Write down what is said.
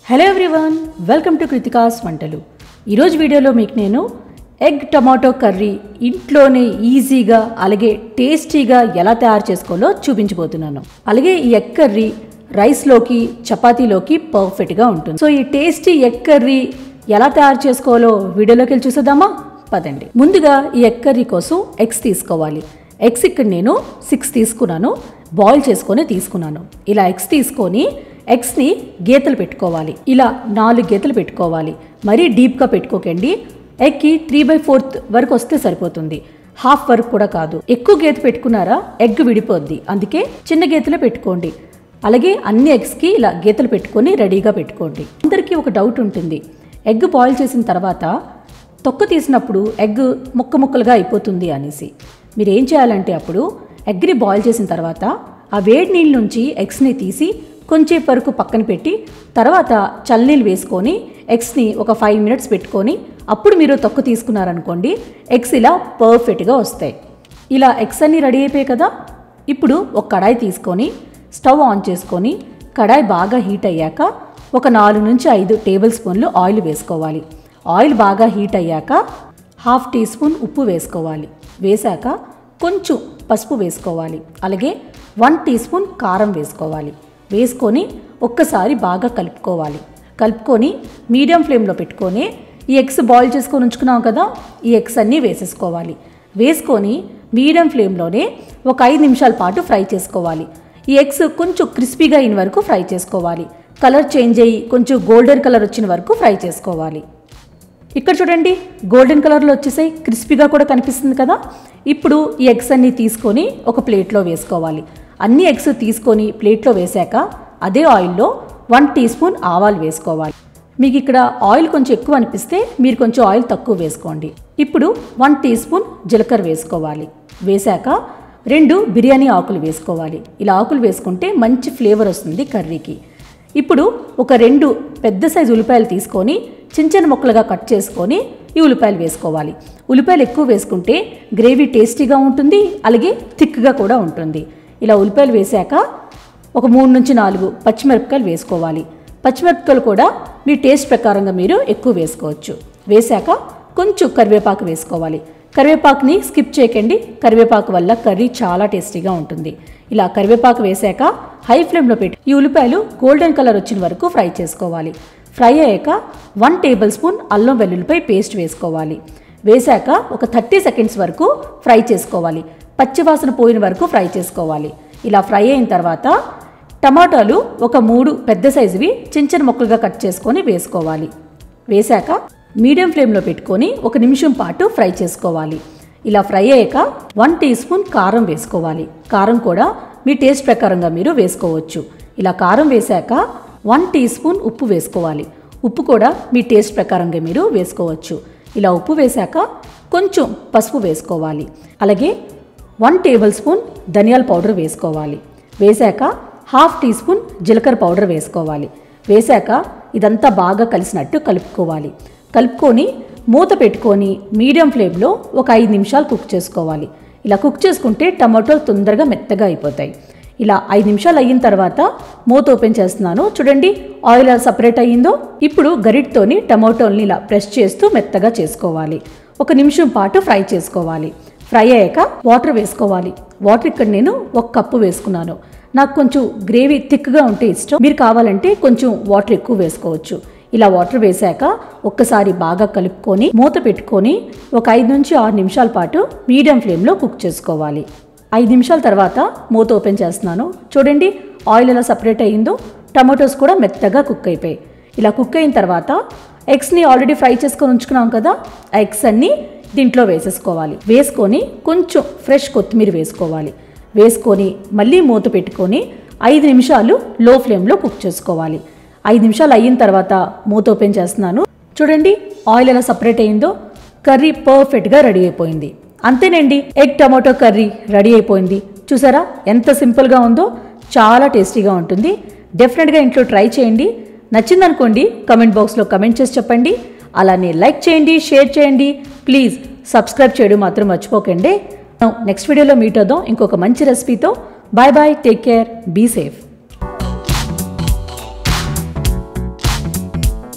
hello everyone welcome to Krithika's వంటలు ఈరోజు వీడియోలో మీకు నేను ఎగ్ టమాటో కర్రీ ఇంట్లోనే ఈజీగా అలాగే టేస్టీగా ఎలా తయారు చేసుకోవాలో చూపించబోతున్నాను అలాగే ఈ ఎగ్ కర్రీ రైస్లోకి చపాతీలోకి పర్ఫెక్ట్గా ఉంటుంది సో ఈ టేస్టీ ఎగ్ కర్రీ ఎలా తయారు చేసుకోవాలో వీడియోలోకి వెళ్ళి చూసేద్దామా పదండి ముందుగా ఈ ఎగ్ కర్రీ కోసం ఎగ్స్ తీసుకోవాలి ఎగ్స్ ఇక్కడ నేను సిక్స్ తీసుకున్నాను బాయిల్ చేసుకొని తీసుకున్నాను ఇలా ఎగ్స్ తీసుకొని ఎగ్స్ని గీతలు పెట్టుకోవాలి ఇలా నాలుగు గీతలు పెట్టుకోవాలి మరీ డీప్గా పెట్టుకోకండి ఎగ్కి త్రీ బై ఫోర్త్ వరకు వస్తే సరిపోతుంది హాఫ్ వరకు కూడా కాదు ఎక్కువ గీత పెట్టుకున్నారా ఎగ్ విడిపోద్ది అందుకే చిన్న గీతలే పెట్టుకోండి అలాగే అన్ని ఎగ్స్కి ఇలా గీతలు పెట్టుకొని రెడీగా పెట్టుకోండి అందరికీ ఒక డౌట్ ఉంటుంది ఎగ్ బాయిల్ చేసిన తర్వాత తొక్క తీసినప్పుడు ఎగ్ ముక్క ముక్కలుగా అయిపోతుంది అనేసి మీరు ఏం చేయాలంటే అప్పుడు ఎగ్ని బాయిల్ చేసిన తర్వాత ఆ వేడి నీళ్ళ నుంచి ఎగ్స్ని తీసి కొంచెం వరకు పక్కన పెట్టి తర్వాత చల్లనీళ్ళు వేసుకొని ఎగ్స్ని ఒక ఫైవ్ మినిట్స్ పెట్టుకొని అప్పుడు మీరు తొక్క తీసుకున్నారనుకోండి ఎగ్స్ ఇలా పర్ఫెక్ట్గా వస్తాయి ఇలా ఎగ్స్ అన్నీ రెడీ అయిపోయాయి కదా ఇప్పుడు ఒక కడాయి తీసుకొని స్టవ్ ఆన్ చేసుకొని కడాయి బాగా హీట్ అయ్యాక ఒక నాలుగు నుంచి ఐదు టేబుల్ స్పూన్లు ఆయిల్ వేసుకోవాలి ఆయిల్ బాగా హీట్ అయ్యాక హాఫ్ టీ స్పూన్ ఉప్పు వేసుకోవాలి వేశాక కొంచెం పసుపు వేసుకోవాలి అలాగే వన్ టీ స్పూన్ కారం వేసుకోవాలి వేసుకొని ఒక్కసారి బాగా కలుపుకోవాలి కలుపుకొని మీడియం ఫ్లేమ్లో పెట్టుకొని ఈ ఎగ్స్ బాయిల్ చేసుకొని ఉంచుకున్నాం కదా ఈ ఎగ్స్ అన్నీ వేసేసుకోవాలి వేసుకొని మీడియం ఫ్లేమ్లోనే ఒక ఐదు నిమిషాల పాటు ఫ్రై చేసుకోవాలి ఈ ఎగ్స్ కొంచెం క్రిస్పీగా అయిన వరకు ఫ్రై చేసుకోవాలి కలర్ చేంజ్ అయ్యి కొంచెం గోల్డెన్ కలర్ వచ్చిన వరకు ఫ్రై చేసుకోవాలి ఇక్కడ చూడండి గోల్డెన్ కలర్లో వచ్చేసాయి క్రిస్పీగా కూడా కనిపిస్తుంది కదా ఇప్పుడు ఈ ఎగ్స్ అన్నీ తీసుకొని ఒక ప్లేట్లో వేసుకోవాలి అన్ని ఎగ్స్ తీసుకొని ప్లేట్లో వేశాక అదే ఆయిల్లో వన్ టీ స్పూన్ ఆవాలు వేసుకోవాలి మీకు ఇక్కడ ఆయిల్ కొంచెం ఎక్కువ అనిపిస్తే మీరు కొంచెం ఆయిల్ తక్కువ వేసుకోండి ఇప్పుడు వన్ టీ స్పూన్ జీలకర్ర వేసుకోవాలి వేశాక రెండు బిర్యానీ ఆకులు వేసుకోవాలి ఇలా ఆకులు వేసుకుంటే మంచి ఫ్లేవర్ వస్తుంది కర్రీకి ఇప్పుడు ఒక రెండు పెద్ద సైజు ఉల్లిపాయలు తీసుకొని చిన్న చిన్న ముక్కలుగా కట్ చేసుకొని ఈ ఉల్లిపాయలు వేసుకోవాలి ఉల్లిపాయలు ఎక్కువ వేసుకుంటే గ్రేవీ టేస్టీగా ఉంటుంది అలాగే థిక్గా కూడా ఉంటుంది ఇలా ఉల్లిపాయలు వేశాక ఒక మూడు నుంచి నాలుగు పచ్చిమిరపకాయలు వేసుకోవాలి పచ్చిమిరపకాయలు కూడా మీ టేస్ట్ ప్రకారంగా మీరు ఎక్కువ వేసుకోవచ్చు వేశాక కొంచెం కరివేపాకు వేసుకోవాలి కరివేపాకుని స్కిప్ చేయకండి కరివేపాకు వల్ల కర్రీ చాలా టేస్టీగా ఉంటుంది ఇలా కరివేపాకు వేశాక హై ఫ్లేమ్లో పెట్టి ఈ ఉల్లిపాయలు గోల్డెన్ కలర్ వచ్చిన వరకు ఫ్రై చేసుకోవాలి ఫ్రై అయ్యాక వన్ టేబుల్ స్పూన్ అల్లం వెల్లుల్లిపై పేస్ట్ వేసుకోవాలి వేశాక ఒక థర్టీ సెకండ్స్ వరకు ఫ్రై చేసుకోవాలి పచ్చివాసన పోయిన వరకు ఫ్రై చేసుకోవాలి ఇలా ఫ్రై అయిన తర్వాత టమాటాలు ఒక మూడు పెద్ద సైజువి చిన్న చిన్న ముక్కలుగా కట్ చేసుకొని వేసుకోవాలి వేశాక మీడియం ఫ్లేమ్లో పెట్టుకొని ఒక నిమిషం పాటు ఫ్రై చేసుకోవాలి ఇలా ఫ్రై అయ్యాక వన్ టీ స్పూన్ కారం వేసుకోవాలి కారం కూడా మీ టేస్ట్ ప్రకారంగా మీరు వేసుకోవచ్చు ఇలా కారం వేశాక వన్ టీ స్పూన్ ఉప్పు వేసుకోవాలి ఉప్పు కూడా మీ టేస్ట్ ప్రకారంగా మీరు వేసుకోవచ్చు ఇలా ఉప్పు వేశాక కొంచెం పసుపు వేసుకోవాలి అలాగే వన్ టేబుల్ స్పూన్ ధనియాల పౌడర్ వేసుకోవాలి వేశాక హాఫ్ టీ స్పూన్ జీలకర్ర పౌడర్ వేసుకోవాలి వేశాక ఇదంతా బాగా కలిసినట్టు కలుపుకోవాలి కలుపుకొని మూత పెట్టుకొని మీడియం ఫ్లేమ్లో ఒక ఐదు నిమిషాలు కుక్ చేసుకోవాలి ఇలా కుక్ చేసుకుంటే టమాటోలు తొందరగా మెత్తగా అయిపోతాయి ఇలా ఐదు నిమిషాలు అయిన తర్వాత మూత ఓపెన్ చేస్తున్నాను చూడండి ఆయిల్ ఎలా సపరేట్ అయ్యిందో ఇప్పుడు గరిటతోని టమాటోల్ని ఇలా ప్రెస్ చేస్తూ మెత్తగా చేసుకోవాలి ఒక నిమిషం పాటు ఫ్రై చేసుకోవాలి ఫ్రై అయ్యాక వాటర్ వేసుకోవాలి వాటర్ ఇక్కడ నేను ఒక కప్పు వేసుకున్నాను నాకు కొంచెం గ్రేవీ థిక్గా ఉంటే ఇష్టం మీరు కావాలంటే కొంచెం వాటర్ ఎక్కువ వేసుకోవచ్చు ఇలా వాటర్ వేశాక ఒక్కసారి బాగా కలుపుకొని మూత పెట్టుకొని ఒక ఐదు నుంచి ఆరు నిమిషాల పాటు మీడియం ఫ్లేమ్లో కుక్ చేసుకోవాలి ఐదు నిమిషాల తర్వాత మూత ఓపెన్ చేస్తున్నాను చూడండి ఆయిల్ ఎలా సపరేట్ అయ్యిందో టమాటోస్ కూడా మెత్తగా కుక్ అయిపోయాయి ఇలా కుక్ అయిన తర్వాత ఎగ్స్ని ఆల్రెడీ ఫ్రై చేసుకొని ఉంచుకున్నాం కదా ఆ ఎగ్స్ అన్నీ దీంట్లో వేసేసుకోవాలి వేసుకొని కొంచెం ఫ్రెష్ కొత్తిమీర వేసుకోవాలి వేసుకొని మళ్ళీ మూత పెట్టుకొని ఐదు నిమిషాలు లో ఫ్లేమ్లో కుక్ చేసుకోవాలి ఐదు నిమిషాలు అయిన తర్వాత మూత ఓపెన్ చేస్తున్నాను చూడండి ఆయిల్ ఎలా సపరేట్ అయిందో కర్రీ పర్ఫెక్ట్గా రెడీ అయిపోయింది అంతేనండి ఎగ్ టమాటో కర్రీ రెడీ అయిపోయింది చూసారా ఎంత సింపుల్గా ఉందో చాలా టేస్టీగా ఉంటుంది డెఫినెట్గా ఇంట్లో ట్రై చేయండి నచ్చిందనుకోండి కమెంట్ బాక్స్లో కమెంట్ చేసి చెప్పండి అలానే లైక్ చేయండి షేర్ చేయండి ప్లీజ్ సబ్స్క్రైబ్ చేయడం మాత్రం మర్చిపోకండి నెక్స్ట్ వీడియోలో మీట్ అవుదాం ఇంకొక మంచి రెసిపీతో bye bye take care be safe